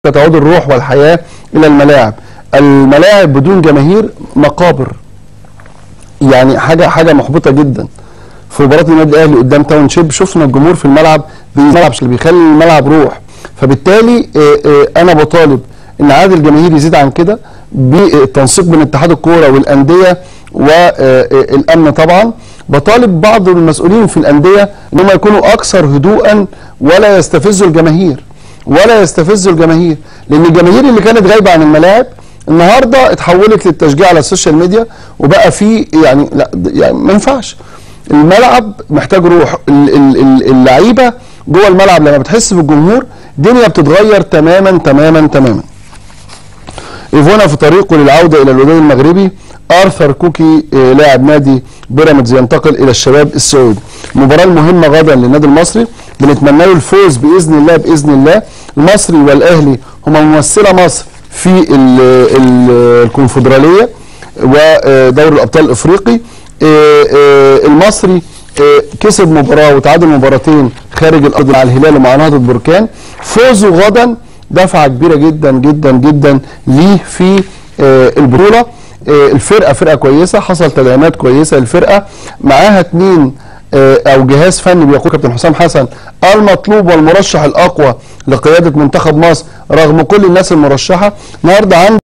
تعود الروح والحياه الى الملاعب الملاعب بدون جماهير مقابر يعني حاجه حاجه محبطه جدا في مباراه النادي الاهلي قدام تاون شيب شفنا الجمهور في الملعب الملعب اللي بيخلي الملعب روح فبالتالي آه، آه، انا بطالب ان عدد الجماهير يزيد عن كده بالتنسيق بين اتحاد الكوره والانديه والامن طبعا بطالب بعض المسؤولين في الانديه ان هم يكونوا اكثر هدوءا ولا يستفزوا الجماهير ولا يستفزوا الجماهير لان الجماهير اللي كانت غايبه عن الملاعب النهارده اتحولت للتشجيع على السوشيال ميديا وبقى في يعني لا يعني ما ينفعش الملعب محتاج روح ال- ال- ال- اللعيبه جوه الملعب لما بتحس بالجمهور الدنيا بتتغير تماما تماما تماما ايفونا في طريقه للعوده الى الوداد المغربي ارثر كوكي آه، لاعب نادي بيراميدز ينتقل الى الشباب السعودي المباراه المهمه غدا للنادي المصري بنتمنى له الفوز باذن الله باذن الله المصري والاهلي هما ممثله مصر في ال ال الكونفدراليه ودوري الابطال الافريقي آه، آه، المصري آه، كسب مباراه وتعادل مباراتين خارج الارض مع الهلال ومع نهضه بركان فوزه غدا دفعه كبيره جدا جدا جدا ليه في آه، البطوله آه، الفرقه فرقه كويسه حصل تدعيمات كويسه للفرقه معاها اتنين آه، او جهاز فني بيقود كابتن حسام حسن المطلوب والمرشح الاقوى لقياده منتخب مصر رغم كل الناس المرشحه النهارده عند